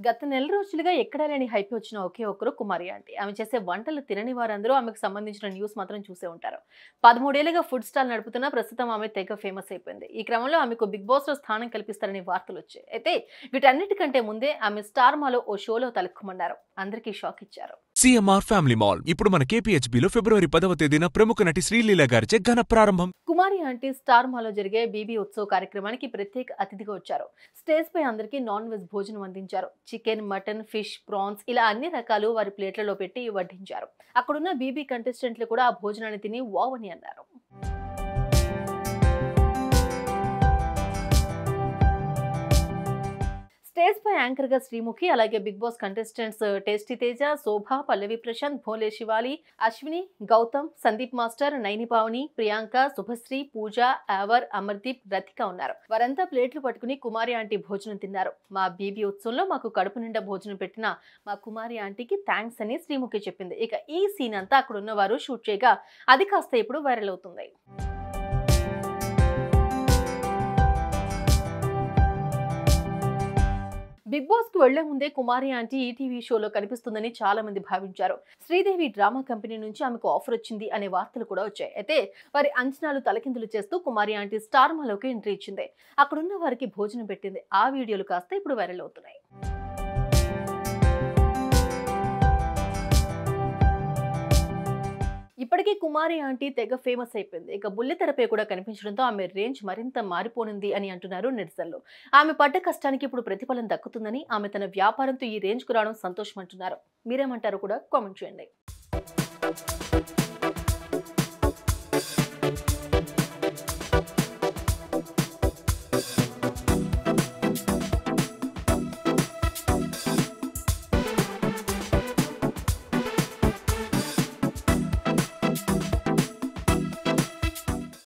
గత నెల రోజులుగా ఎక్కడా లేని హైప్ వచ్చిన ఒకే ఒక్కరు కుమారి ఆంటీ ఆమె చేసే వంటలు తినని వారందరూ ఆమెకు సంబంధించిన న్యూస్ మాత్రం చూసే ఉంటారు పదమూడేళ్లుగా ఫుడ్ స్టాల్ నడుపుతున్న ప్రస్తుతం ఆమె తెగ ఫేమస్ అయిపోయింది ఈ క్రమంలో ఆమెకు బిగ్ బాస్ లో స్థానం కల్పిస్తారని వార్తలు వచ్చాయి అయితే వీటన్నిటికంటే ముందే ఆమె స్టార్ మాలో ఓ షోలో తలెక్కుమన్నారు అందరికీ షాక్ ఇచ్చారు సిఎంఆర్ ఫ్యామిలీ మాల్ ఇప్పుడు మన కేపీహెచ్బిలో ఫిబ్రవరి పదవ తేదీన ప్రముఖ నటి శ్రీలీల గారిచే ఘన ప్రారంభం కుమారి ఆంటీ స్టార్ మాలో జరిగే బీబీ ఉత్సవ్ కార్యక్రమానికి ప్రత్యేక అతిథిగా వచ్చారు స్టేజ్ పై అందరికీ నాన్ వెజ్ భోజనం అందించారు చికెన్ మటన్ ఫిష్ ప్రాన్స్ ఇలా అన్ని రకాలు వారి ప్లేట్లలో పెట్టి వడ్డించారు అక్కడున్న బీబీ కంటెస్టెంట్లు కూడా ఆ భోజనాన్ని తిని వావ్ అని అన్నారు స్టేజ్ పై యాంకర్ గా శ్రీముఖి అలాగే Bigg Boss contestants tasty Teja Shobha Pallavi Prashanth Bhole Shivali Ashwini Gautham Sandeep master Naini Pavani Priyanka Subhashree Pooja Yawar Amardeep Rathika ఉన్నారు వారంతా ప్లేట్లు పట్టుకుని కుమారి ఆంటీ భోజనం తిన్నారు మా బీబీ ఉత్సవంలో మాకు కడుపు నిండా భోజనం పెట్టిన మా కుమారి ఆంటీకి థ్యాంక్స్ అని శ్రీముఖి చెప్పింది ఇక ఈ సీన్ అంతా అక్కడ ఉన్న వారు షూట్ చేయగా అది కాస్త ఇప్పుడు వైరల్ అవుతుంది బిగ్ బాస్ కు వెళ్లే ముందే కుమారి ఆంటీ ఈటీవీ షోలో కనిపిస్తుందని చాలా మంది భావించారు శ్రీదేవి డ్రామా కంపెనీ నుంచి ఆమెకు ఆఫర్ వచ్చింది అనే వార్తలు కూడా వచ్చాయి అయితే వారి అంచనాలు తలకిందులు చేస్తూ కుమారి ఆంటీ స్టార్ మాలోకి ఎంట్రీ ఇచ్చింది అక్కడున్న వారికి భోజనం పెట్టింది ఆ వీడియోలు కాస్త ఇప్పుడు వైరల్ అవుతున్నాయి ఇప్పటికీ కుమారి ఆంటీ తెగ ఫేమస్ అయిపోయింది ఇక బుల్లితెరపై కూడా కనిపించడంతో ఆమె రేంజ్ మరింత మారిపోనుంది అని అంటున్నారు నెటిజన్లు ఆమె పడ్డ కష్టానికి ఇప్పుడు ప్రతిఫలం దక్కుతుందని ఆమె తన వ్యాపారంతో ఈ రేంజ్కు రావడం సంతోషం అంటున్నారు మీరేమంటారు కూడా కామెంట్ చేయండి